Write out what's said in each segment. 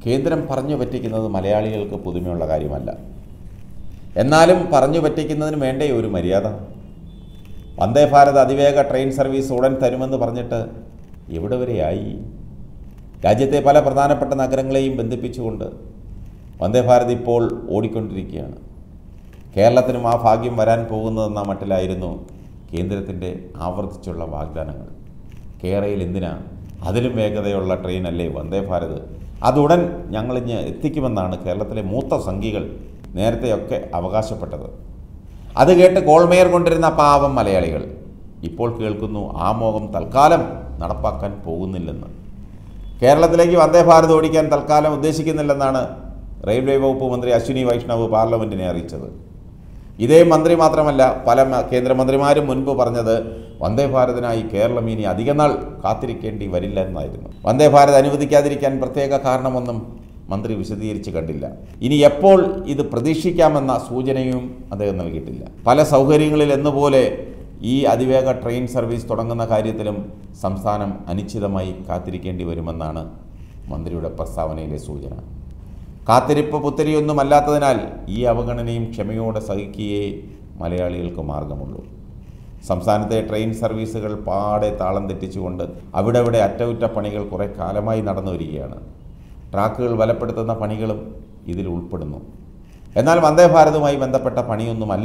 കേന്ദ്രം പറഞ്ഞു പറ്റിക്കുന്നത് മലയാളികൾക്ക് പുതുമയുള്ള കാര്യമല്ല എന്നാലും പറഞ്ഞു പറ്റിക്കുന്നതിന് വേണ്ടേ ഒരു മര്യാദ വന്ദേ ഭാരത് അതിവേഗ ട്രെയിൻ സർവീസ് ഉടൻ തരുമെന്ന് പറഞ്ഞിട്ട് എവിടെ വരെയായി രാജ്യത്തെ പല പ്രധാനപ്പെട്ട നഗരങ്ങളെയും ബന്ധിപ്പിച്ചുകൊണ്ട് വന്ദേ ഭാരത് ഇപ്പോൾ ഓടിക്കൊണ്ടിരിക്കുകയാണ് കേരളത്തിനും ആ ഭാഗ്യം വരാൻ പോകുന്നതെന്ന മട്ടിലായിരുന്നു കേന്ദ്രത്തിൻ്റെ ആവർത്തിച്ചുള്ള വാഗ്ദാനങ്ങൾ കേരളയിൽ എന്തിനാ അതിലും വേഗതയുള്ള ട്രെയിനല്ലേ വന്ദേ ഭാരത് അതുടൻ ഞങ്ങളിഞ്ഞ് എത്തിക്കുമെന്നാണ് കേരളത്തിലെ മൂത്ത സംഘികൾ നേരത്തെയൊക്കെ അവകാശപ്പെട്ടത് അത് കേട്ട് കോൾമേയർ കൊണ്ടിരുന്ന പാവം മലയാളികൾ ഇപ്പോൾ കേൾക്കുന്നു ആ മോഹം തൽക്കാലം നടപ്പാക്കാൻ പോകുന്നില്ലെന്ന് കേരളത്തിലേക്ക് വന്ദേ ഭാരത് ഓടിക്കാൻ തൽക്കാലം ഉദ്ദേശിക്കുന്നില്ലെന്നാണ് റെയിൽവേ വകുപ്പ് മന്ത്രി അശ്വിനി വൈഷ്ണവ് പാർലമെൻറ്റിനെ അറിയിച്ചത് ഇതേ മന്ത്രി മാത്രമല്ല പല മ- കേന്ദ്രമന്ത്രിമാരും മുൻപ് പറഞ്ഞത് വന്ദേ ഭാരതിനായി കേരളം ഇനി അധികനാൾ കാത്തിരിക്കേണ്ടി വരില്ല എന്നായിരുന്നു വന്ദേ ഭാരത് അനുവദിക്കാതിരിക്കാൻ പ്രത്യേക കാരണമൊന്നും മന്ത്രി വിശദീകരിച്ച് കണ്ടില്ല ഇനി എപ്പോൾ ഇത് പ്രതീക്ഷിക്കാമെന്ന സൂചനയും അദ്ദേഹം നൽകിയിട്ടില്ല പല സൗകര്യങ്ങളിൽ എന്നപോലെ ഈ അതിവേഗ ട്രെയിൻ സർവീസ് തുടങ്ങുന്ന കാര്യത്തിലും സംസ്ഥാനം അനിശ്ചിതമായി കാത്തിരിക്കേണ്ടി വരുമെന്നാണ് മന്ത്രിയുടെ പ്രസ്താവനയിലെ സൂചന കാത്തിരിപ്പ് പുത്തരിയൊന്നുമല്ലാത്തതിനാൽ ഈ അവഗണനയും ക്ഷമയോടെ സഹിക്കുകയേ മലയാളികൾക്ക് മാർഗമുള്ളൂ സംസ്ഥാനത്തെ ട്രെയിൻ സർവീസുകൾ പാടെ താളം തെറ്റിച്ചുകൊണ്ട് അവിടെ അവിടെ അറ്റകുറ്റപ്പണികൾ കുറേ കാലമായി നടന്നു വരികയാണ് ട്രാക്കുകൾ ബലപ്പെടുത്തുന്ന പണികളും ഇതിൽ ഉൾപ്പെടുന്നു എന്നാൽ വന്ദേ ഭാരതുമായി ബന്ധപ്പെട്ട പണിയൊന്നുമല്ല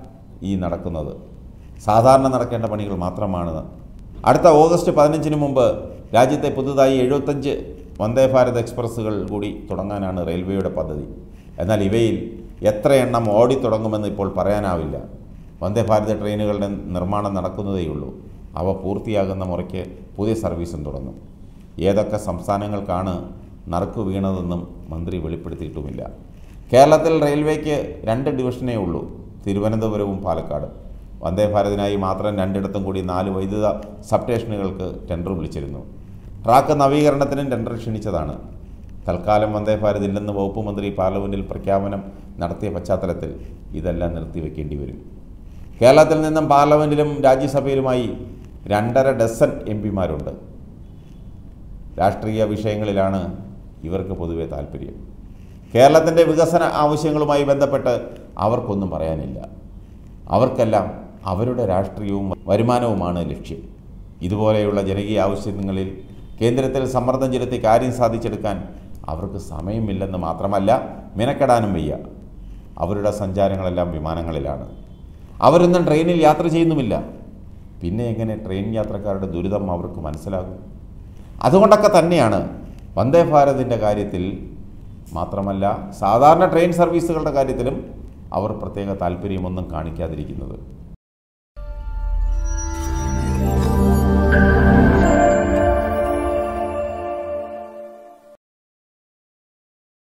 ഈ നടക്കുന്നത് സാധാരണ നടക്കേണ്ട പണികൾ മാത്രമാണ് അടുത്ത ഓഗസ്റ്റ് പതിനഞ്ചിന് മുമ്പ് രാജ്യത്തെ പുതുതായി എഴുപത്തഞ്ച് വന്ദേ ഭാരത് എക്സ്പ്രസ്സുകൾ കൂടി തുടങ്ങാനാണ് റെയിൽവേയുടെ പദ്ധതി എന്നാൽ ഇവയിൽ എത്ര എണ്ണം ഓടിത്തുടങ്ങുമെന്ന് ഇപ്പോൾ പറയാനാവില്ല വന്ദേ ഭാരത് ട്രെയിനുകളുടെ നിർമ്മാണം നടക്കുന്നതേയുള്ളൂ അവ പൂർത്തിയാകുന്ന മുറയ്ക്ക് പുതിയ സർവീസും തുടങ്ങും ഏതൊക്കെ സംസ്ഥാനങ്ങൾക്കാണ് നറുക്ക് വീണതെന്നും മന്ത്രി വെളിപ്പെടുത്തിയിട്ടുമില്ല കേരളത്തിൽ റെയിൽവേക്ക് രണ്ട് ഡിവിഷനേ ഉള്ളൂ തിരുവനന്തപുരവും പാലക്കാട് വന്ദേ ഭാരതിനായി മാത്രം രണ്ടിടത്തും കൂടി നാല് വൈദ്യുത സബ്സ്റ്റേഷനുകൾക്ക് ടെൻഡർ വിളിച്ചിരുന്നു ട്രാക്ക് നവീകരണത്തിനും ടെൻഡർ ക്ഷണിച്ചതാണ് തൽക്കാലം വന്ദേ ഭാരത് ഇല്ലെന്ന് വകുപ്പ് മന്ത്രി പാർലമെൻറ്റിൽ പ്രഖ്യാപനം നടത്തിയ പശ്ചാത്തലത്തിൽ ഇതെല്ലാം നിർത്തിവെക്കേണ്ടി വരും കേരളത്തിൽ നിന്നും പാർലമെൻറ്റിലും രാജ്യസഭയിലുമായി രണ്ടര ഡസൻ എം പിമാരുണ്ട് രാഷ്ട്രീയ വിഷയങ്ങളിലാണ് ഇവർക്ക് പൊതുവെ താല്പര്യം കേരളത്തിൻ്റെ വികസന ആവശ്യങ്ങളുമായി ബന്ധപ്പെട്ട് അവർക്കൊന്നും പറയാനില്ല അവർക്കെല്ലാം അവരുടെ രാഷ്ട്രീയവും വരുമാനവുമാണ് ലക്ഷ്യം ഇതുപോലെയുള്ള ജനകീയ ആവശ്യങ്ങളിൽ കേന്ദ്രത്തിൽ സമ്മർദ്ദം ചെലുത്തി കാര്യം സാധിച്ചെടുക്കാൻ അവർക്ക് സമയമില്ലെന്ന് മാത്രമല്ല മെനക്കെടാനും വയ്യ അവരുടെ സഞ്ചാരങ്ങളെല്ലാം വിമാനങ്ങളിലാണ് അവരൊന്നും ട്രെയിനിൽ യാത്ര ചെയ്യുന്നുമില്ല പിന്നെ എങ്ങനെ ട്രെയിൻ യാത്രക്കാരുടെ ദുരിതം അവർക്ക് മനസ്സിലാകും അതുകൊണ്ടൊക്കെ തന്നെയാണ് വന്ദേ ഭാരതിൻ്റെ കാര്യത്തിൽ മാത്രമല്ല സാധാരണ ട്രെയിൻ സർവീസുകളുടെ കാര്യത്തിലും അവർ പ്രത്യേക താല്പര്യമൊന്നും കാണിക്കാതിരിക്കുന്നത്